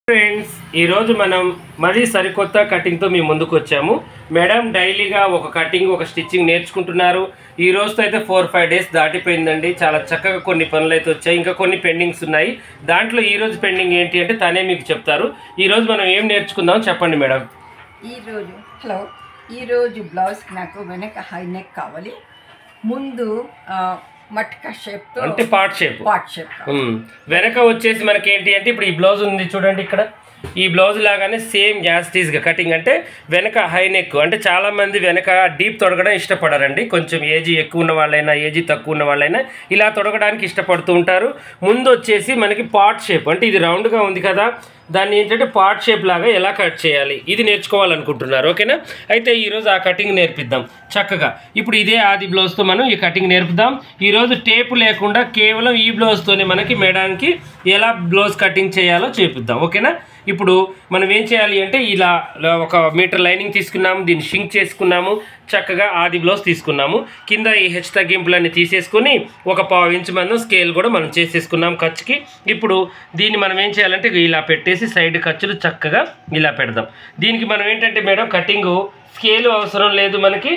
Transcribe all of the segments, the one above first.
Friends ఈరోజు మనం మరీ సరికొత్త కటింగ్తో మీ ముందుకు వచ్చాము మేడం డైలీగా ఒక కటింగ్ ఒక స్టిచ్చింగ్ నేర్చుకుంటున్నారు ఈ రోజుతో అయితే ఫోర్ ఫైవ్ డేస్ దాటిపోయిందండి చాలా చక్కగా కొన్ని పనులు అయితే వచ్చాయి ఇంకా కొన్ని పెండింగ్స్ ఉన్నాయి దాంట్లో ఈ రోజు పెండింగ్ ఏంటి అంటే తనే మీకు చెప్తారు ఈ రోజు మనం ఏం నేర్చుకుందాం చెప్పండి మేడం ఈరోజు హలో ఈరోజు బ్లౌజ్కి నాకు వెనక హై నెక్ కావాలి ముందు ఆ, మట్కా షేప్తో అంటే పార్ట్ షేప్ పాట్ షేప్ కావాలి ఉమ్. వెనక వచ్చేసి మనకి ఏంటి అంటే ఇప్పుడు ఈ బ్లౌజ్ ఉంది చూడండి ఇక్కడ ఈ బ్లౌజ్ లాగానే సేమ్ గా కటింగ్ అంటే వెనక హై నెక్ అంటే చాలా మంది వెనక డీప్ తొడగడం ఇష్టపడరండి కొంచెం ఏజీ ఎక్కువ ఉన్న వాళ్ళైనా ఏజీ తక్కువ ఉన్న వాళ్ళైనా ఇలా తొడగడానికి ఇష్టపడుతూ ఉంటారు ముందు వచ్చేసి మనకి పాట్ షేప్ అంటే ఇది రౌండ్గా ఉంది కదా దాన్ని ఏంటంటే పాట్ షేప్ లాగా ఎలా కట్ చేయాలి ఇది నేర్చుకోవాలనుకుంటున్నారు ఓకేనా అయితే ఈరోజు ఆ కటింగ్ నేర్పిద్దాం చక్కగా ఇప్పుడు ఇదే ఆది బ్లౌజ్తో మనం ఈ కటింగ్ నేర్పుదాం ఈరోజు టేపు లేకుండా కేవలం ఈ బ్లౌజ్తోనే మనకి మేడానికి ఎలా బ్లౌజ్ కటింగ్ చేయాలో చూపిద్దాం ఓకేనా ఇప్పుడు మనం ఏం చేయాలి అంటే ఇలా ఒక మీటర్ లైనింగ్ తీసుకున్నాము దీన్ని షింక్ చేసుకున్నాము చక్కగా ఆది బ్లౌజ్ తీసుకున్నాము కింద ఈ హెచ్ తగ్గింపులన్నీ తీసేసుకొని ఒక పావు ఇంచు మందం స్కేల్ కూడా మనం చేసేసుకున్నాం ఖర్చుకి ఇప్పుడు దీన్ని మనం ఏం చేయాలంటే ఇలా పెట్టేసి సైడ్ ఖర్చులు చక్కగా ఇలా పెడదాం దీనికి మనం ఏంటంటే మేడం కటింగ్ స్కేలు అవసరం లేదు మనకి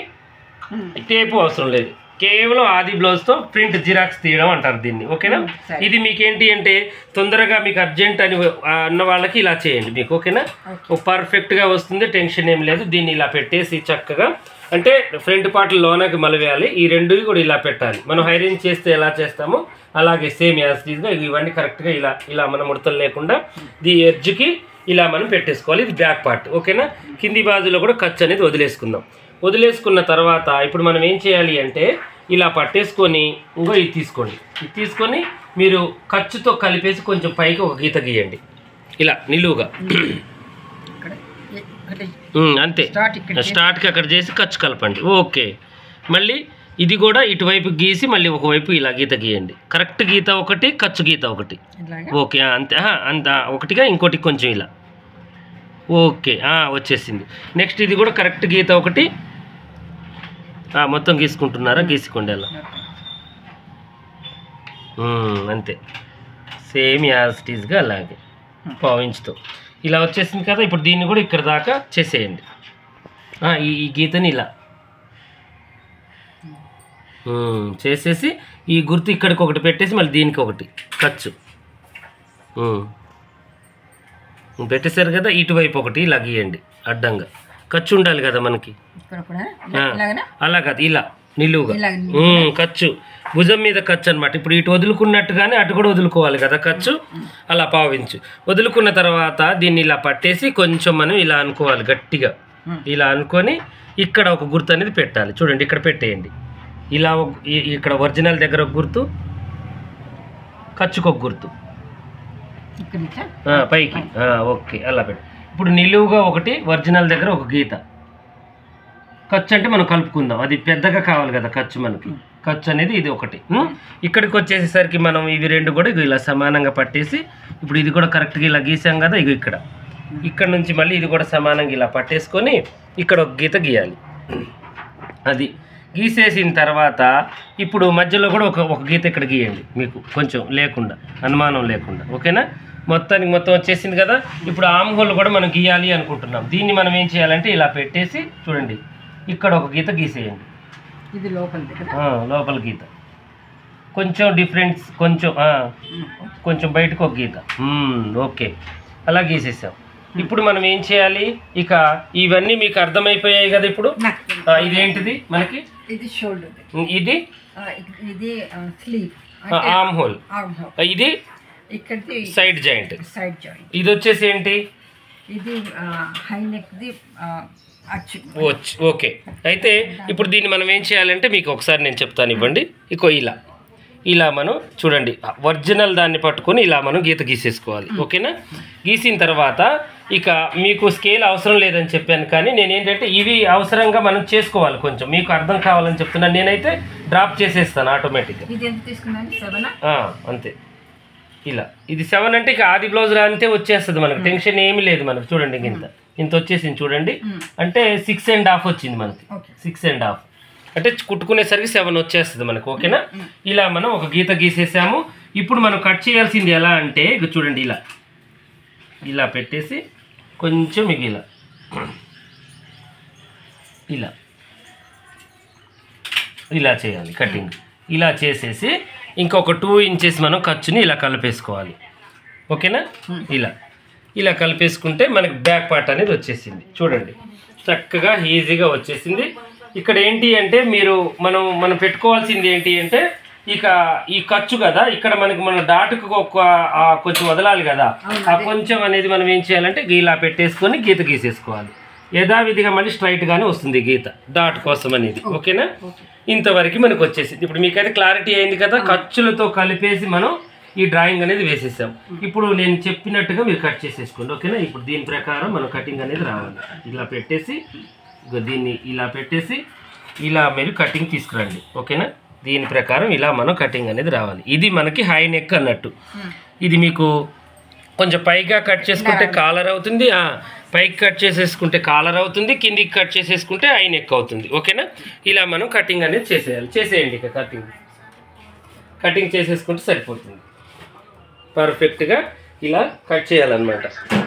టేపు అవసరం లేదు కేవలం ఆది బ్లౌజ్తో ప్రింట్ జిరాక్స్ తీయడం అంటారు దీన్ని ఓకేనా మ్మ్, సరే. ఇది మీకేంటి అంటే తొందరగా మీకు అర్జెంట్ అని ఆ, అన్న వాళ్ళకి ఇలా చేయండి మీకు ఓకేనా పర్ఫెక్ట్గా వస్తుంది టెన్షన్ ఏం లేదు దీన్ని ఇలా పెట్టేసి చక్కగా అంటే ఫ్రంట్ పార్ట్ లోనకి మలవేయాలి ఈ రెండు కూడా ఇలా పెట్టాలి మనం హైరింగ్ చేస్తే ఎలా చేస్తామో అలాగే సేమ్ యాజ్గా ఇవన్నీ కరెక్ట్గా ఇలా ఇలా మనం ముడతలు లేకుండా ఈ ఎడ్జ్కి ఇలా మనం పెట్టేసుకోవాలి ఇది బ్యాక్ పార్ట్ ఓకేనా కింది బాజులో కూడా ఖర్చు అనేది వదిలేసుకుందాం వదిలేసుకున్న తర్వాత ఇప్పుడు మనం ఏం చేయాలి అంటే ఇలా పట్టేసుకొని ఇంకో ఇది తీసుకోండి ఇది తీసుకొని మీరు ఖర్చుతో కలిపేసి కొంచెం పైకి ఒక గీత గీయండి ఇలా నిలువుగా ఇక్కడ ఇక్కడ ఉమ్, అంతే స్టార్ట్ ఇక్కడ స్టార్ట్కి అక్కడ చేసి ఖర్చు కలపండి ఓకే మళ్ళీ ఇది కూడా ఇటువైపు గీసి మళ్ళీ ఒకవైపు ఇలా గీత గీయండి కరెక్ట్ గీత ఒకటి ఖర్చు గీత ఒకటి ఇలాగా ఓకే ఆ, అంతే ఆహా, అంత ఒకటిగా ఇంకోటి కొంచెం ఇలా ఓకే ఆ, వచ్చేసింది నెక్స్ట్ ఇది కూడా కరెక్ట్ గీత ఒకటి ఆ, మొత్తం గీసుకుంటున్నారా గీసుకోండి అలా ఉమ్, అంతే సేమ్ యాజ్ టీజ్గా అలాగే పావించుతో ఇలా వచ్చేసింది కదా ఇప్పుడు దీన్ని కూడా ఇక్కడ దాకా చేసేయండి ఆ, ఈ ఈ గీతని ఇలా ఉమ్, చేసేసి ఈ గుర్తు ఇక్కడికి ఒకటి పెట్టేసి మళ్ళీ దీనికి ఒకటి ఖర్చు ఉమ్. పెట్టేశారు కదా ఇటువైపు ఒకటి ఇలా గీయండి అడ్డంగా ఖర్చు ఉండాలి కదా మనకి ఇక్కడ కూడా ఆ. ఇలాగనా అలా కాదు ఇలా నిలువుగా ఇలాగ ఉమ్, ఖర్చు భుజం మీద ఖర్చు అనమాట ఇప్పుడు ఇటు వదులుకున్నట్టుగానే అటు కూడా వదులుకోవాలి కదా ఖర్చు అలా పావించు వదులుకున్న తర్వాత దీన్ని ఇలా పట్టేసి కొంచెం మనం ఇలా అనుకోవాలి గట్టిగా ఉమ్. ఇలా అనుకొని ఇక్కడ ఒక గుర్తు అనేది పెట్టాలి చూడండి ఇక్కడ పెట్టేయండి ఇలా ఒక- ఈ- ఇక్కడ ఒరిజినల్ దగ్గర ఒక గుర్తు ఖర్చుకు ఒక గుర్తు ఇక్కడ నుంచా ఆ, పైకి ఆ, ఓకే అలా పెట్టు ఇప్పుడు నిలువుగా ఒకటి ఒరిజినల్ దగ్గర ఒక గీత ఖర్చు అంటే మనం కలుపుకుందాం అది పెద్దగా కావాలి కదా ఖర్చు మనకి ఖర్చు అనేది ఇది ఒకటి ఉం? ఇక్కడికి వచ్చేసేసరికి మనం ఇవి రెండు కూడా ఇగో ఇలా సమానంగా పట్టేసి ఇప్పుడు ఇది కూడా కరెక్ట్గా ఇలా గీసాం కదా ఇగో ఇక్కడ ఇక్కడ నుంచి మళ్ళీ ఇది కూడా సమానంగా ఇలా పట్టేసుకొని ఇక్కడ ఒక గీత గీయాలి అది గీసేసిన తర్వాత ఇప్పుడు మధ్యలో కూడా ఒక ఒక గీత ఇక్కడ గీయండి మీకు కొంచెం లేకుండా అనుమానం లేకుండా ఓకేనా మొత్తానికి మొత్తం వచ్చేసింది కదా ఇప్పుడు ఆమ్ హోల్ కూడా మనం గీయాలి అనుకుంటున్నాం దీన్ని మనం ఏం చేయాలంటే ఇలా పెట్టేసి చూడండి ఇక్కడ ఒక గీత గీసేయండి ఇది లోపలిది కదా ఆ, లోపల గీత కొంచెం డిఫరెన్స్ కొంచెం ఆ, ఉమ్, కొంచెం బయటకు ఒక గీత మ్మ్, ఓకే అలా గీసేసాం ఇప్పుడు మనం ఏం చేయాలి ఇక ఇవన్నీ మీకు అర్థమైపోయాయి కదా ఇప్పుడు నాకు తెలుసు. ఆ, ఇదేంటిది మనకి ఇది షోల్డర్ ఇది ఇది sleeve arm hole arm hole ఇది ఇక్కడిది సైడ్ జాయింట్ సైడ్ జాయింట్ ఇది వచ్చేసి ఏంటి ఇది హై నెక్ ది అచ్చు వచ్చి ఓకే అయితే ఇప్పుడు దీన్ని మనం ఏం చేయాలంటే మీకు ఒకసారి నేను చెప్తాను ఇవ్వండి ఇకో ఇలా ఇలా మనం చూడండి ఒరిజినల్ దాన్ని పట్టుకొని ఇలా మనం గీత గీసేసుకోవాలి ఓకేనా గీసిన తర్వాత ఇక మీకు స్కేల్ అవసరం లేదని చెప్పాను కానీ నేను ఏంటంటే ఇవి అవసరంగా మనం చేసుకోవాలి కొంచెం మీకు అర్థం కావాలని చెప్తున్నాను నేనైతే డ్రాప్ చేసేస్తాను ఆటోమేటిక్గా ఇది ఎంత తీసుకున్నాను సెవెనా ఆ, అంతే ఇలా ఇది సెవెన్ అంటే ఇక ఆది బ్లౌజ్ రాంతే వచ్చేస్తుంది మనకి టెన్షన్ ఏమీ లేదు మనకు చూడండి ఇంక ఇంత ఇంత వచ్చేసింది చూడండి మ్మ్. అంటే సిక్స్ అండ్ హాఫ్ వచ్చింది మనకి ఓకే సిక్స్ అండ్ హాఫ్ అంటే కుట్టుకునేసరికి సెవెన్ వచ్చేస్తుంది మనకు ఓకేనా ఇలా మనం ఒక గీత గీసేసాము ఇప్పుడు మనం కట్ చేయాల్సింది ఎలా అంటే ఇక చూడండి ఇలా ఇలా పెట్టేసి కొంచెం మీకు ఇలా ఇలా ఇలా చేయాలి కటింగ్ ఇలా చేసేసి ఇంకొక టూ ఇంచెస్ మనం ఖర్చుని ఇలా కలిపేసుకోవాలి ఓకేనా ఇలా ఇలా కలిపేసుకుంటే మనకి బ్యాక్ పార్ట్ అనేది వచ్చేసింది చూడండి చక్కగా ఈజీగా వచ్చేసింది ఇక్కడ ఏంటి అంటే మీరు మనం మనం పెట్టుకోవాల్సింది ఏంటి అంటే ఇక ఈ ఖర్చు కదా ఇక్కడ మనకి మన డాటుకు ఒక ఆ కొంచెం వదలాలి కదా ఆ కొంచెం అనేది మనం ఏం చేయాలంటే ఇలా పెట్టేసుకొని గీత గీసేసుకోవాలి యథావిధిగా మళ్ళీ స్ట్రైట్ గానే వస్తుంది గీత డాట్ కోసం అనేది ఓకేనా ఇంతవరకు మనకు వచ్చేసింది ఇప్పుడు మీకైతే క్లారిటీ అయింది కదా ఖర్చులతో కలిపేసి మనం ఈ డ్రాయింగ్ అనేది వేసేసాం ఇప్పుడు నేను చెప్పినట్టుగా మీరు కట్ చేసేసుకోండి ఓకేనా ఇప్పుడు దీని ప్రకారం మనం కటింగ్ అనేది రావాలి ఇలా పెట్టేసి ఇగో దీన్ని ఇలా పెట్టేసి ఇలా మీరు కటింగ్ తీసుకురండి ఓకేనా దీని ప్రకారం ఇలా మనం కటింగ్ అనేది రావాలి ఇది మనకి హై నెక్ అన్నట్టు ఇది మీకు కొంచెం పైగా కట్ చేసుకుంటే కాలర్ అవుతుంది ఆ, పైకి కట్ చేసేసుకుంటే కాలర్ అవుతుంది కిందికి కట్ చేసేసుకుంటే ఐ నెక్ అవుతుంది ఓకేనా ఇలా మనం కటింగ్ అనేది చేసేయాలి చేసేయండి ఇక కటింగ్ కటింగ్ చేసేసుకుంటే సరిపోతుంది పర్ఫెక్ట్గా ఇలా కట్ చేయాలన్నమాట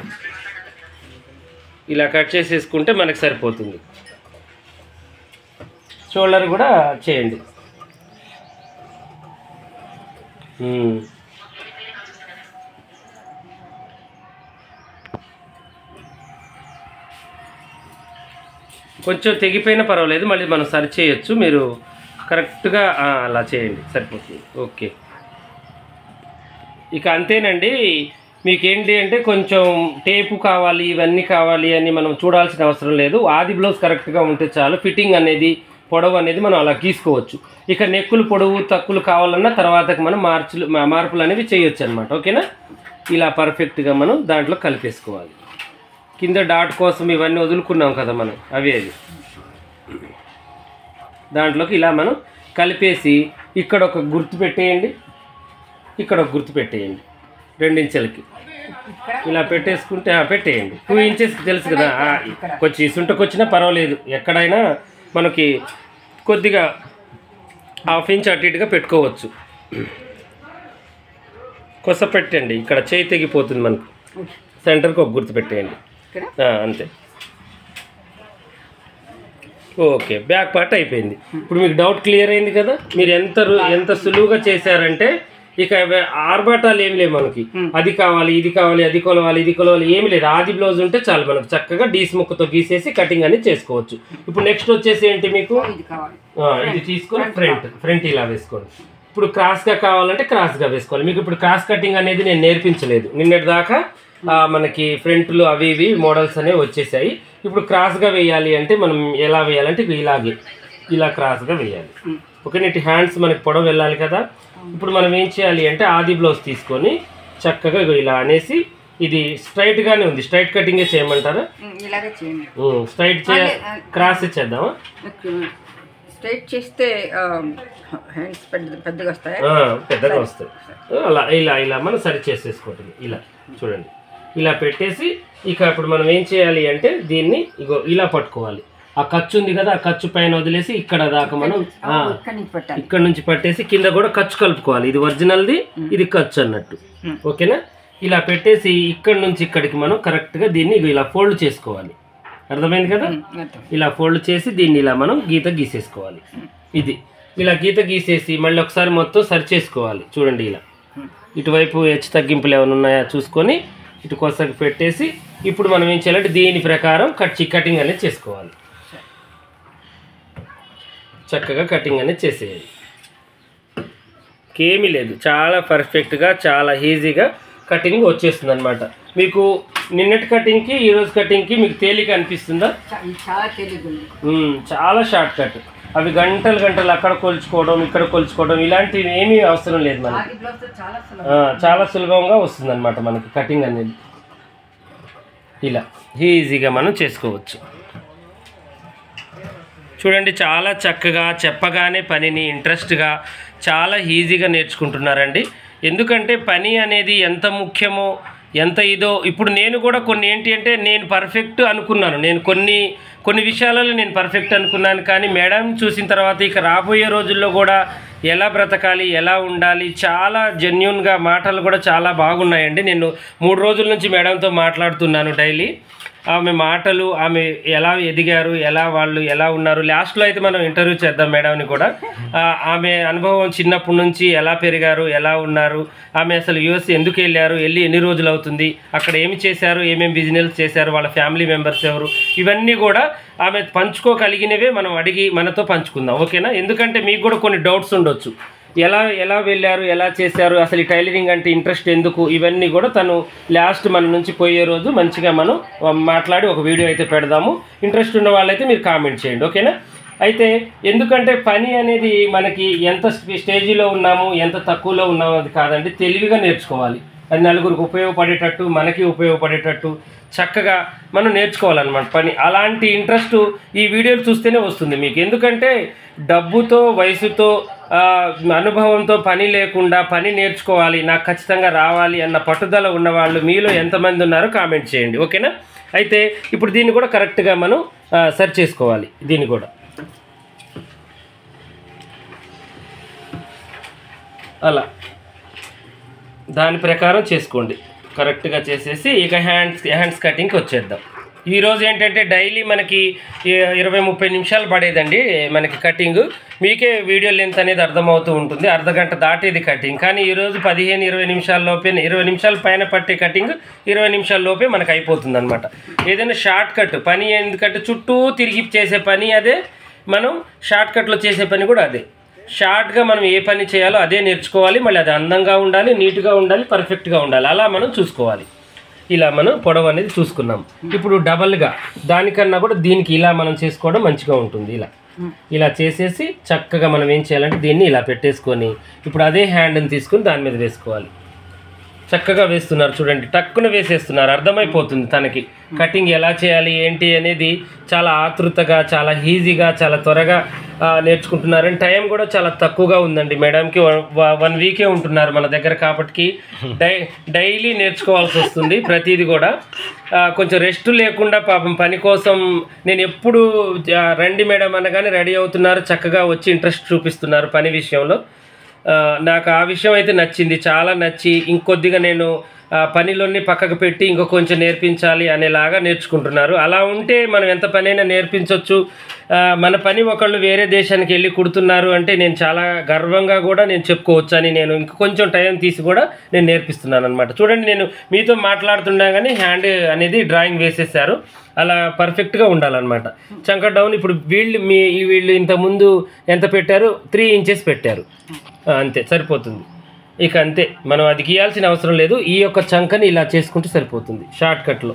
ఇలా కట్ చేసేసుకుంటే మనకు సరిపోతుంది షోల్డర్ కూడా చేయండి మ్మ్. కొంచెం తెగిపోయినా పర్వాలేదు మళ్ళీ మనం సరి చేయొచ్చు మీరు కరెక్ట్గా ఆ, అలా చేయండి సరిపోతుంది ఓకే ఇక అంతేనండి మీకేంటి అంటే కొంచెం టేపు కావాలి ఇవన్నీ కావాలి అని మనం చూడాల్సిన అవసరం లేదు ఆది బ్లౌజ్ కరెక్ట్గా ఉంటే చాలు ఫిట్టింగ్ అనేది పొడవు అనేది మనం అలా గీసుకోవచ్చు ఇక నెక్కులు పొడవు తక్కువలు కావాలన్నా తర్వాతకి మనం మార్చులు మా- మార్పులు అనేవి చేయొచ్చు అనమాట ఓకేనా ఇలా పర్ఫెక్ట్గా మనం దాంట్లో కలిపేసుకోవాలి కింద డాట్ కోసం ఇవన్నీ వదులుకున్నాం కదా మనం అవి అవి దాంట్లోకి ఇలా మనం కలిపేసి ఇక్కడ ఒక గుర్తు పెట్టేయండి ఇక్కడ ఒక గుర్తు పెట్టేయండి రెండించెలకి ఇక్కడ ఇలా పెట్టేసుకుంటే ఆ, పెట్టేయండి టూ ఇంచెస్ తెలుసు కదా ఆ, కొంచెం ఇసుంటకు వచ్చినా పర్వాలేదు ఎక్కడైనా మనకి కొద్దిగా హాఫ్ ఇంచ్ అటు ఇటుగా పెట్టుకోవచ్చు కొస పెట్టండి ఇక్కడ చేయి తెగిపోతుంది మనకు సెంటర్కి ఒక గుర్తు పెట్టేయండి ఇక్కడ ఆ, అంతే ఓకే బ్యాక్ పార్ట్ అయిపోయింది ఇప్పుడు మీకు డౌట్ క్లియర్ అయింది కదా మీరు ఎంత రు- ఎంత సులువుగా చేశారంటే ఇక వే- ఆర్భాటాలు ఏమి లేవు మనకి అది కావాలి ఇది కావాలి అది కొలవాలి ఇది కొలవాలి ఏమి లేదు ఆది బ్లౌజ్ ఉంటే చాలు మనకు చక్కగా డీస్ ముక్కతో గీసేసి కటింగ్ అనేది చేసుకోవచ్చు ఇప్పుడు నెక్స్ట్ వచ్చేసి ఏంటి మీకు ఇది కావాలి ఆ, ఇది తీసుకొని ఫ్రంట్ ఫ్రంట్ ఇలా వేసుకోండి ఇప్పుడు క్రాస్గా కావాలంటే క్రాస్గా వేసుకోవాలి మీకు ఇప్పుడు క్రాస్ కటింగ్ అనేది నేను నేర్పించలేదు నిన్నటి దాకా ఆ, మనకి ఫ్రంట్లు అవి ఇవి మోడల్స్ అనేవి వచ్చేసాయి ఇప్పుడు క్రాస్గా వేయాలి అంటే మనం ఎలా వేయాలంటే ఇగో ఇలాగే ఇలా క్రాస్గా వేయాలి ఓకే ఇటు హ్యాండ్స్ మనకి పొడవు వెళ్ళాలి కదా ఇప్పుడు మనం ఏం చేయాలి అంటే ఆది బ్లౌజ్ తీసుకొని చక్కగా ఇగో ఇలా అనేసి ఇది స్ట్రైట్గానే ఉంది స్ట్రైట్ కటింగే చేయమంటారా ఉమ్, ఇలాగే చేయండి స్ట్రైట్ చే క్రాస్ చేద్దామా స్ట్రైట్ చేస్తే హ్యాండ్స్ పెద్ద పెద్దగా వస్తాయి ఆ, పెద్దగా వస్తాయి అలా ఇలా ఇలా మనం సరి చేసేసుకోవటం ఇలా చూడండి ఇలా పెట్టేసి ఇక ఇప్పుడు మనం ఏం చేయాలి అంటే దీన్ని ఇగో ఇలా పట్టుకోవాలి ఆ ఖర్చు ఉంది కదా ఆ ఖర్చు పైన వదిలేసి ఇక్కడ దాకా మనం ఆ, ఇక్కడ నుంచి పెట్టాలి ఇక్కడ నుంచి పట్టేసి కింద కూడా ఖర్చు కలుపుకోవాలి ఇది ఒరిజినల్ది ఇది ఖర్చు అన్నట్టు Hmm. ఓకేనా ఇలా పెట్టేసి ఇక్కడ నుంచి ఇక్కడికి మనం కరెక్ట్గా దీన్ని ఇగో ఇలా ఫోల్డ్ చేసుకోవాలి అర్థమైంది కదా ఉమ్, అర్థం. ఇలా ఫోల్డ్ చేసి దీన్ని ఇలా మనం గీత గీసేసుకోవాలి ఇది ఇలా గీత గీసేసి మళ్ళీ ఒకసారి మొత్తం సరి చేసుకోవాలి చూడండి ఇలా ఇటువైపు హెచ్చు తగ్గింపులు ఏమైనా ఉన్నాయా చూసుకొని ఇటు కొసకి పెట్టేసి ఇప్పుడు మనం ఏం చేయాలంటే దీని ప్రకారం కట్ కటింగ్ అనేది చేసుకోవాలి చక్కగా కటింగ్ అనేది చేసేయాలి ఏమీ లేదు చాలా పర్ఫెక్ట్గా చాలా ఈజీగా కటింగ్ వచ్చేస్తుంది అనమాట మీకు నిన్నటి కటింగ్కి ఈరోజు కటింగ్కి మీకు తేలిక అనిపిస్తుందా చా- ఇది చాలా తెలియదు మ్మ్, చాలా షార్ట్ కట్ అవి గంటలు గంటలు అక్కడ కొలుచుకోవడం ఇక్కడ కొలుచుకోవడం ఇలాంటివి ఏమీ అవసరం లేదు మనకి ఆది బ్లౌజ్ చాలా ఆ, సులభం చాలా సులభంగా వస్తుంది అనమాట మనకి కటింగ్ అనేది ఇలా ఈజీగా మనం చేసుకోవచ్చు చూడండి చాలా చక్కగా చెప్పగానే పనిని ఇంట్రెస్ట్గా చాలా ఈజీగా నేర్చుకుంటున్నారండి ఎందుకంటే పని అనేది ఎంత ముఖ్యమో ఎంత ఇదో ఇప్పుడు నేను కూడా కొన్ని ఏంటి అంటే నేను పర్ఫెక్ట్ అనుకున్నాను నేను కొన్ని కొన్ని విషయాలలో నేను పర్ఫెక్ట్ అనుకున్నాను కానీ మేడం చూసిన తర్వాత ఇక రాబోయే రోజుల్లో కూడా ఎలా బ్రతకాలి ఎలా ఉండాలి చాలా జెన్యున్గా మాటలు కూడా చాలా బాగున్నాయండి నేను మూడు రోజుల నుంచి మేడంతో మాట్లాడుతున్నాను డైలీ ఆమె మాటలు ఆమె ఎలా ఎదిగారు ఎలా వాళ్ళు ఎలా ఉన్నారు లాస్ట్లో అయితే మనం ఇంటర్వ్యూ చేద్దాం మేడంని కూడా ఆ, ఆమె అనుభవం చిన్నప్పటి నుంచి ఎలా పెరిగారు ఎలా ఉన్నారు ఆమె అసలు యుఎస్ ఎందుకు వెళ్ళారు వెళ్ళి ఎన్ని రోజులు అవుతుంది అక్కడ ఏమి చేశారు ఏమేమి బిజినెస్ చేశారు వాళ్ళ ఫ్యామిలీ మెంబర్స్ ఎవరు ఇవన్నీ కూడా ఆమె పంచుకోగలిగినవే మనం అడిగి మనతో పంచుకుందాం ఓకేనా ఎందుకంటే మీకు కూడా కొన్ని డౌట్స్ ఉండొచ్చు ఎలా ఎలా వెళ్ళారు ఎలా చేశారు అసలు ఈ టైలరింగ్ అంటే ఇంట్రెస్ట్ ఎందుకు ఇవన్నీ కూడా తను లాస్ట్ మన నుంచి పోయే రోజు మంచిగా మనం మాట్లాడి ఒక వీడియో అయితే పెడదాము ఇంట్రెస్ట్ ఉన్న వాళ్ళైతే మీరు కామెంట్ చేయండి ఓకేనా అయితే ఎందుకంటే పని అనేది మనకి ఎంత స్టేజీలో ఉన్నాము ఎంత తక్కువలో ఉన్నాము అది కాదండి తెలివిగా నేర్చుకోవాలి అది నలుగురికి ఉపయోగపడేటట్టు మనకి ఉపయోగపడేటట్టు చక్కగా మనం నేర్చుకోవాలన్నమాట పని అలాంటి ఇంట్రెస్ట్ ఈ వీడియోలు చూస్తేనే వస్తుంది మీకు ఎందుకంటే డబ్బుతో వయసుతో ఆ, అనుభవంతో పని లేకుండా పని నేర్చుకోవాలి నాకు ఖచ్చితంగా రావాలి అన్న పట్టుదల ఉన్న వాళ్ళు మీలో ఎంతమంది ఉన్నారో కామెంట్ చేయండి ఓకేనా అయితే ఇప్పుడు దీన్ని కూడా కరెక్ట్గా మనం సెర్చ్ చేసుకోవాలి దీన్ని కూడా అలా దాని ప్రకారం చేసుకోండి కరెక్ట్గా చేసేసి ఇక హ్యాండ్స్ హ్యాండ్స్ కటింగ్కి వచ్చేద్దాం ఈరోజు ఏంటంటే డైలీ మనకి ఇ- ఇరవై ముప్పై నిమిషాలు పడేదండి మనకి కటింగ్ మీకే వీడియో లెంత్ అనేది అర్థమవుతూ ఉంటుంది అర్ధ గంట దాటేది కటింగ్ కానీ ఈరోజు పదిహేను ఇరవై నిమిషాల లోపే ఇరవై నిమిషాల పైన పట్టే కటింగ్ ఇరవై నిమిషాల లోపే మనకు అయిపోతుంది అనమాట ఏదైనా షార్ట్ కట్ పని ఎందుకంటే చుట్టూ తిరిగి చేసే పని అదే మనం షార్ట్ కట్లో చేసే పని కూడా అదే షార్ట్గా మనం ఏ పని చేయాలో అదే నేర్చుకోవాలి మళ్ళీ అది అందంగా ఉండాలి నీట్గా ఉండాలి పర్ఫెక్ట్గా ఉండాలి అలా మనం చూసుకోవాలి ఇలా మనం పొడవు అనేది చూసుకున్నాం ఇప్పుడు డబల్గా దానికన్నా కూడా దీనికి ఇలా మనం చేసుకోవడం మంచిగా ఉంటుంది ఇలా ఇలా చేసేసి చక్కగా మనం ఏం చేయాలంటే దీన్ని ఇలా పెట్టేసుకొని ఇప్పుడు అదే హ్యాండ్ని తీసుకొని దాని మీద వేసుకోవాలి చక్కగా వేస్తున్నారు చూడండి టక్కున వేసేస్తున్నారు అర్థమైపోతుంది తనకి కటింగ్ ఎలా చేయాలి ఏంటి అనేది చాలా ఆతృతగా చాలా ఈజీగా చాలా త్వరగా ఆ, నేర్చుకుంటున్నారు టైం కూడా చాలా తక్కువగా ఉందండి మేడంకి వన్ వీకే ఉంటున్నారు మన దగ్గర కాబట్టి డై డైలీ నేర్చుకోవాల్సి వస్తుంది ప్రతిదీ కూడా ఆ, కొంచెం రెస్ట్ లేకుండా పాపం పని కోసం నేను ఎప్పుడు ఆ, రండి మేడం అనగానే రెడీ అవుతున్నారు చక్కగా వచ్చి ఇంట్రెస్ట్ చూపిస్తున్నారు పని విషయంలో ఆ, నాకు ఆ విషయం అయితే నచ్చింది చాలా నచ్చి ఇంకొద్దిగా నేను ఆ, పనిలోని పక్కకు పెట్టి ఇంకో కొంచెం నేర్పించాలి అనేలాగా నేర్చుకుంటున్నారు అలా ఉంటే మనం ఎంత పనైనా నేర్పించవచ్చు ఆ, మన పని ఒకళ్ళు వేరే దేశానికి వెళ్ళి కుడుతున్నారు అంటే నేను చాలా గర్వంగా కూడా నేను చెప్పుకోవచ్చు అని నేను ఇంక కొంచెం టైం తీసి కూడా నేను నేర్పిస్తున్నాను అనమాట చూడండి నేను మీతో మాట్లాడుతున్నా కానీ హ్యాండ్ అనేది డ్రాయింగ్ వేసేసారు అలా పర్ఫెక్ట్గా ఉండాలన్నమాట చంక డౌన్ ఇప్పుడు వీళ్ళు మీ ఈ వీళ్ళు ఇంతకుముందు ఎంత పెట్టారు త్రీ ఇంచెస్ పెట్టారు ఆ, అంతే సరిపోతుంది ఇక అంతే మనం అది గీయాల్సిన అవసరం లేదు ఈ యొక్క చంకని ఇలా చేసుకుంటే సరిపోతుంది షార్ట్ కట్లో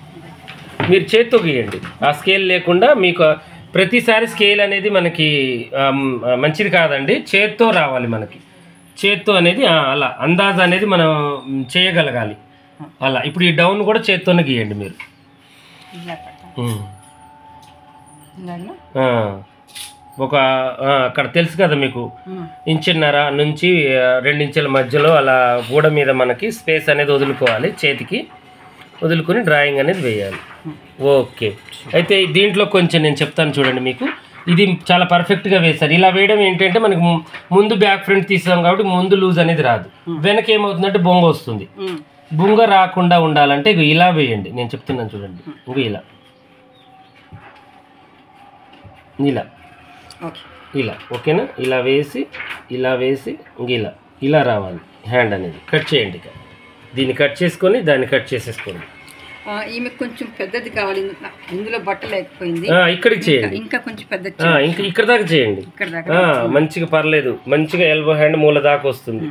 మీరు చేత్తో గీయండి ఆ స్కేల్ లేకుండా మీకు ప్రతిసారి స్కేల్ అనేది మనకి ఆమ్, మంచిది కాదండి చేత్తో రావాలి మనకి చేత్తో అనేది ఆ, అలా అందాజ అనేది మనం చేయగలగాలి అలా ఇప్పుడు ఈ డౌన్ కూడా చేత్తోనే గీయండి మీరు ఇలా పెట్టాలి. ఉమ్. ఇలానా? ఆ. ఒక ఆ, అక్కడ తెలుసు కదా మీకు ఉమ్. ఇంచున్నర నుంచి ఆ, రెండించుల మధ్యలో అలా గోడ మీద మనకి స్పేస్ అనేది వదులుకోవాలి చేతికి వదులుకొని డ్రాయింగ్ అనేది వేయాలి ఓకే అయితే దీంట్లో కొంచెం నేను చెప్తాను చూడండి మీకు ఇది చాలా పర్ఫెక్ట్గా వేశారు ఇలా వేయడం ఏంటంటే మనకి ము- ముందు బ్యాక్ ఫ్రంట్ తీసాం కాబట్టి ముందు లూజ్ అనేది రాదు వెనక ఏమవుతుందంటే బొంగ వస్తుంది ఉమ్. బొంగ రాకుండా ఉండాలంటే ఇగో ఇలా వేయండి నేను చెప్తున్నాను చూడండి ఇంకో ఇలా ఇలా ఓకే ఇలా ఓకేనా ఇలా వేసి ఇలా వేసి ఇంక ఇలా ఇలా రావాలి హ్యాండ్ అనేది కట్ చేయండి ఇక దీన్ని కట్ చేసుకొని దాన్ని కట్ చేసేసుకోండి ఆ, ఈమె కొంచెం పెద్దది కావాలి నా- ఇందులో బట్ట లేకపోయింది ఆ, ఇక్కడికి చేయండి ఇంకా కొంచెం పెద్ద ఆ, ఇంకా ఇక్కడ దాకా చేయండి ఇక్కడ దాకా ఆ, మంచిగా పర్లేదు మంచిగా ఎల్బో హ్యాండ్ మూల దాకా వస్తుంది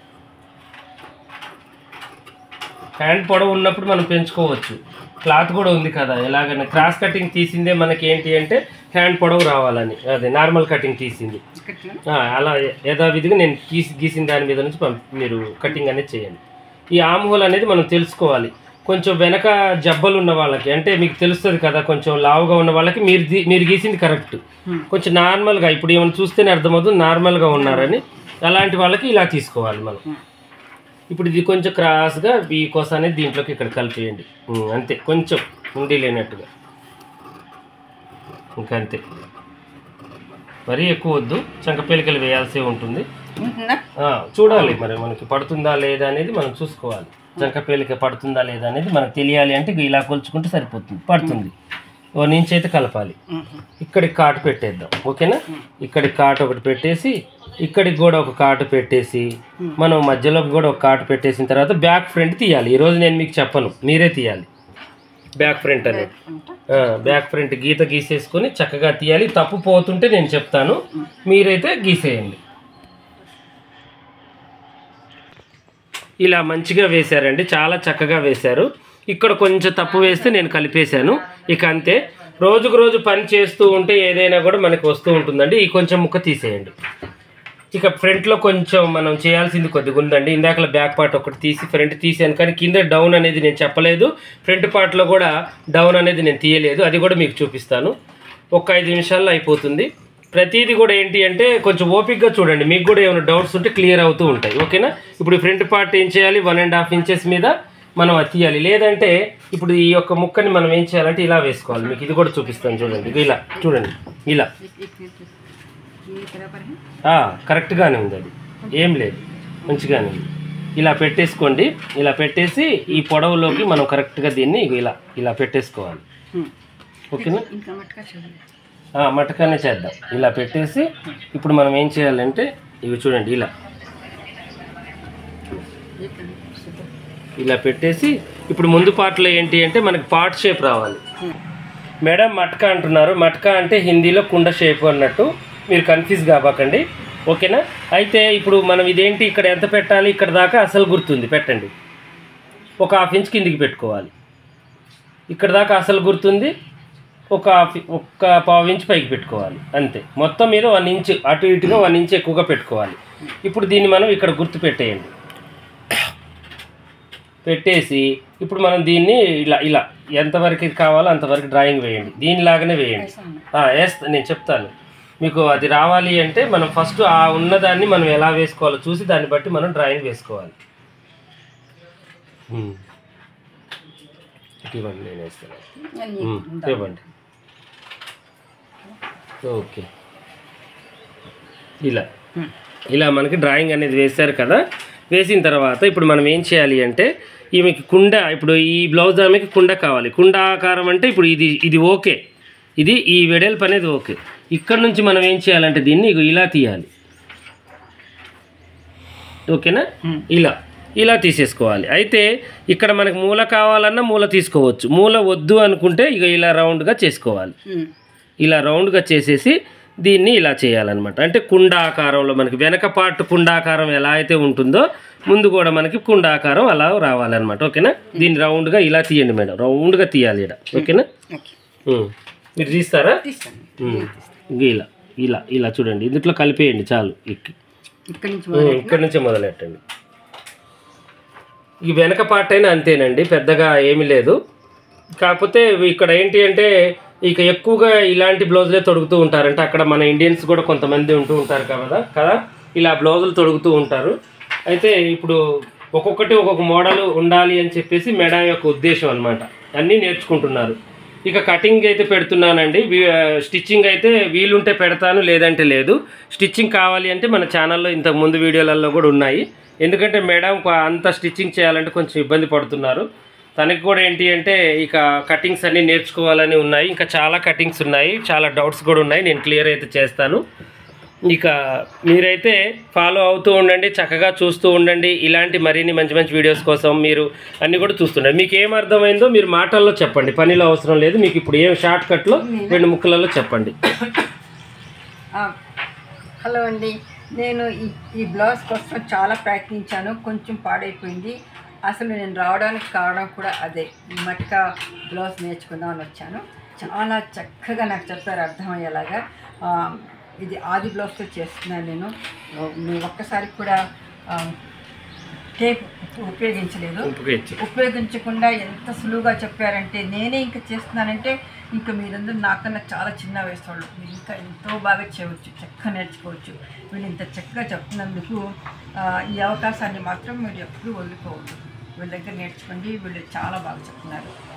హ్యాండ్ పొడవు ఉన్నప్పుడు మనం పెంచుకోవచ్చు క్లాత్ కూడా ఉంది కదా ఎలాగైనా క్రాస్ కటింగ్ తీసిందే మనకి ఏంటి అంటే హ్యాండ్ పొడవు రావాలని అదే నార్మల్ కటింగ్ తీసింది ఇక్కడ ఆ, అలా యథావిధిగా నేను గీసి గీసిన దాని మీద నుంచి పంపి మీరు కటింగ్ అనేది చేయండి ఈ ఆమ్ హోల్ అనేది మనం తెలుసుకోవాలి కొంచెం వెనక జబ్బలు ఉన్న వాళ్ళకి అంటే మీకు తెలుస్తుంది కదా కొంచెం లావుగా ఉన్న వాళ్ళకి మీరు దీ- మీరు గీసింది కరెక్ట్ కొంచెం నార్మల్గా ఇప్పుడు ఏమైనా చూస్తేనే అర్థమవుతుంది నార్మల్గా ఉన్నారని అలాంటి వాళ్ళకి ఇలా తీసుకోవాలి మనం ఇప్పుడు ఇది కొంచెం క్రాస్గా ఈ కోస అనేది దీంట్లోకి ఇక్కడ కలిపేయండి ఉమ్, అంతే కొంచెం ఉండి లేనట్టుగా ఇంకా అంతే మరీ ఎక్కువ వద్దు చంకపేలికలు వేయాల్సి ఉంటుంది ఉంటుందా ఆ, చూడాలి మరి మనకి పడుతుందా లేదా అనేది మనం చూసుకోవాలి చంకపేలిక పడుతుందా లేదా అనేది మనకు తెలియాలి అంటే ఇక ఇలా కొలుచుకుంటే సరిపోతుంది పడుతుంది ఓ నుంచి అయితే కలపాలి ఇక్కడికి కాటు పెట్టేద్దాం ఓకేనా ఇక్కడికి కాటు ఒకటి పెట్టేసి ఇక్కడికి కూడా ఒక కాటు పెట్టేసి మనం మధ్యలోకి కూడా ఒక కాటు పెట్టేసిన తర్వాత బ్యాక్ ఫ్రంట్ తీయాలి ఈరోజు నేను మీకు చెప్పను మీరే తీయాలి బ్యాక్ ఫ్రంట్ అనేది ఆ, బ్యాక్ ఫ్రంట్ గీత గీసేసుకొని చక్కగా తీయాలి తప్పు పోతుంటే నేను చెప్తాను మీరైతే గీసేయండి ఇలా మంచిగా వేశారండి చాలా చక్కగా వేశారు ఇక్కడ కొంచెం తప్పు వేస్తే నేను కలిపేశాను ఇక అంతే రోజుకు రోజు పని చేస్తూ ఉంటే ఏదైనా కూడా మనకి వస్తూ ఉంటుందండి ఈ కొంచెం ముక్క తీసేయండి ఇక ఫ్రంట్లో కొంచెం మనం చేయాల్సింది కొద్దిగా ఉందండి ఇందాకల బ్యాక్ పార్ట్ ఒకటి తీసి ఫ్రంట్ తీసాను కానీ కింద డౌన్ అనేది నేను చెప్పలేదు ఫ్రంట్ పార్ట్లో కూడా డౌన్ అనేది నేను తీయలేదు అది కూడా మీకు చూపిస్తాను ఒక ఐదు నిమిషాల్లో అయిపోతుంది ప్రతిదీ కూడా ఏంటి అంటే కొంచెం ఓపిక్గా చూడండి మీకు కూడా ఏమైనా డౌట్స్ ఉంటే క్లియర్ అవుతూ ఉంటాయి ఓకేనా ఇప్పుడు ఫ్రంట్ పార్ట్ ఏం చేయాలి వన్ అండ్ హాఫ్ ఇంచెస్ మీద మనం అది తీయాలి లేదంటే ఇప్పుడు ఈ యొక్క ముక్కని మనం ఏం చేయాలంటే ఇలా వేసుకోవాలి మీకు ఇది కూడా చూపిస్తాను చూడండి ఇది ఇలా చూడండి ఇలా ఆ, కరెక్ట్గానే ఉంది అది ఏం లేదు మంచిగానే ఉంది ఇలా పెట్టేసుకోండి ఇలా పెట్టేసి ఈ పొడవులోకి మనం కరెక్ట్గా దీన్ని ఇగో ఇలా ఇలా పెట్టేసుకోవాలి ఓకేనా ఇంకా మట్టుగా చూడండి ఆ, మటకానే చేద్దాం ఇలా పెట్టేసి ఇప్పుడు మనం ఏం చేయాలంటే ఇవి చూడండి ఇలా ఇలా పెట్టేసి ఇప్పుడు ముందు పార్ట్లో ఏంటి అంటే మనకి పార్ట్ షేప్ రావాలి మేడం మట్కా అంటున్నారు మట్కా అంటే హిందీలో కుండ షేప్ అన్నట్టు మీరు కన్ఫ్యూజ్ కాబాకండి ఓకేనా అయితే ఇప్పుడు మనం ఇదేంటి ఇక్కడ ఎంత పెట్టాలి ఇక్కడ దాకా అసలు గుర్తుంది పెట్టండి ఒక హాఫ్ ఇంచ్ కిందికి పెట్టుకోవాలి ఇక్కడ దాకా అసలు గుర్తుంది ఒక హాఫ్ ఒక్క పావు ఇంచ్ పైకి పెట్టుకోవాలి అంతే మొత్తం మీద వన్ ఇంచ్ అటు ఇటుగా వన్ ఇంచ్ ఎక్కువగా పెట్టుకోవాలి ఇప్పుడు దీన్ని మనం ఇక్కడ గుర్తు పెట్టేయండి పెట్టేసి ఇప్పుడు మనం దీన్ని ఇలా ఇలా ఎంతవరకు ఇది కావాలో అంతవరకు డ్రాయింగ్ వేయండి దీనిలాగానే వేయండి వేస్తా నేను చెప్తాను మీకు అది రావాలి అంటే మనం ఫస్ట్ ఆ ఉన్నదాన్ని మనం ఎలా వేసుకోవాలో చూసి దాన్ని బట్టి మనం డ్రాయింగ్ వేసుకోవాలి ఉమ్. ఇవ్వండి నేను వేస్తాను ఉమ్, ఇవ్వండి ఓకే ఇలా ఇలా మనకి డ్రాయింగ్ అనేది వేశారు కదా వేసిన తర్వాత ఇప్పుడు మనం ఏం చేయాలి అంటే ఈమెకి కుండ ఇప్పుడు ఈ బ్లౌజ్ ఆమెకి కుండ కావాలి కుండ ఆకారం అంటే ఇప్పుడు ఇది ఇది ఓకే ఇది ఈ వెడల్పు అనేది ఓకే ఇక్కడ నుంచి మనం ఏం చేయాలంటే దీన్ని ఇగో ఇలా తీయాలి ఓకేనా ఇలా ఇలా తీసేసుకోవాలి అయితే ఇక్కడ మనకి మూల కావాలన్నా మూల తీసుకోవచ్చు మూల వద్దు అనుకుంటే ఇక ఇలా రౌండ్గా చేసుకోవాలి ఇలా రౌండ్గా చేసేసి దీన్ని ఇలా చేయాలన్నమాట అంటే కుండ ఆకారంలో మనకి వెనక పార్ట్ కుండ ఆకారం ఎలా అయితే ఉంటుందో ముందు కూడా మనకి కుండ ఆకారం అలా రావాలన్నమాట ఓకేనా దీన్ని రౌండ్గా ఇలా తీయండి మేడం రౌండ్గా తీయాలి ఇక్కడ ఓకేనా ఓకే ఉమ్. మీరు తీస్తారా తీస్తాను ఉమ్. ఇంక ఇలా ఇలా ఇలా చూడండి ఇందులో కలిపేయండి చాలు ఎక్కి ఇక్కడి నుంచి ఉమ్, ఇక్కడ నుంచే మొదలెట్టండి ఈ వెనక పార్ట్ అయినా అంతేనండి పెద్దగా ఏమీ లేదు కాకపోతే ఇక్కడ ఏంటి అంటే ఇక ఎక్కువగా ఇలాంటి బ్లౌజులే తొడుగుతూ ఉంటారంటే అక్కడ మన ఇండియన్స్ కూడా కొంతమంది ఉంటూ ఉంటారు కదా కదా ఇలా బ్లౌజులు తొడుగుతూ ఉంటారు అయితే ఇప్పుడు ఒక్కొక్కటి ఒక్కొక్క మోడల్ ఉండాలి అని చెప్పేసి మేడం యొక్క ఉద్దేశం అనమాట అన్నీ నేర్చుకుంటున్నారు ఇక కటింగ్ అయితే పెడుతున్నానండి వీ- స్టిచ్చింగ్ అయితే వీలుంటే పెడతాను లేదంటే లేదు స్టిచ్చింగ్ కావాలి అంటే మన ఛానల్లో ఇంతకు ముందు వీడియోలలో కూడా ఉన్నాయి ఎందుకంటే మేడం కొ- అంత స్టిచ్చింగ్ చేయాలంటే కొంచెం ఇబ్బంది పడుతున్నారు తనకి కూడా ఏంటి అంటే ఇక కటింగ్స్ అన్నీ నేర్చుకోవాలని ఉన్నాయి ఇంకా చాలా కటింగ్స్ ఉన్నాయి చాలా డౌట్స్ కూడా ఉన్నాయి నేను క్లియర్ అయితే చేస్తాను ఇక మీరైతే ఫాలో అవుతూ ఉండండి చక్కగా చూస్తూ ఉండండి ఇలాంటి మరిన్ని మంచి మంచి వీడియోస్ కోసం మీరు అన్నీ కూడా చూస్తుండండి మీకు ఏం అర్థమైందో మీరు మాటల్లో చెప్పండి పనిలో అవసరం లేదు మీకు ఇప్పుడు ఏం షార్ట్ కట్లో రెండు ముక్కలలో చెప్పండి ఆ, హలో అండి నేను ఈ ఈ బ్లౌజ్ కోసం చాలా ప్రయత్నించాను కొంచెం పాడైపోయింది అసలు నేను రావడానికి కారణం కూడా అదే ఈ మట్కా బ్లౌజ్ నేర్చుకుందామని వచ్చాను చాలా చక్కగా నాకు చెప్పారు అర్థమయ్యేలాగా ఆ, ఇది ఆది బ్లౌజ్తో చేస్తున్నాను నేను నేను ఒక్కసారి కూడా ఆ, టేప్ ఉపయోగించలేదు ఉపయోగించు ఉపయోగించకుండా ఎంత సులువుగా చెప్పారంటే నేనే ఇంకా చేస్తున్నానంటే ఇంకా మీరందరూ నాకన్నా చాలా చిన్న వయసు వాళ్ళు మీరు ఇంకా ఎంతో బాగా చేయవచ్చు చక్కగా నేర్చుకోవచ్చు వీళ్ళు ఇంత చక్కగా చెప్తున్నందుకు ఆ, ఈ అవకాశాన్ని మాత్రం మీరు ఎప్పుడూ వదులుకోవద్దు వీళ్ళ దగ్గర నేర్చుకోండి వీళ్ళు చాలా బాగా చెప్తున్నారు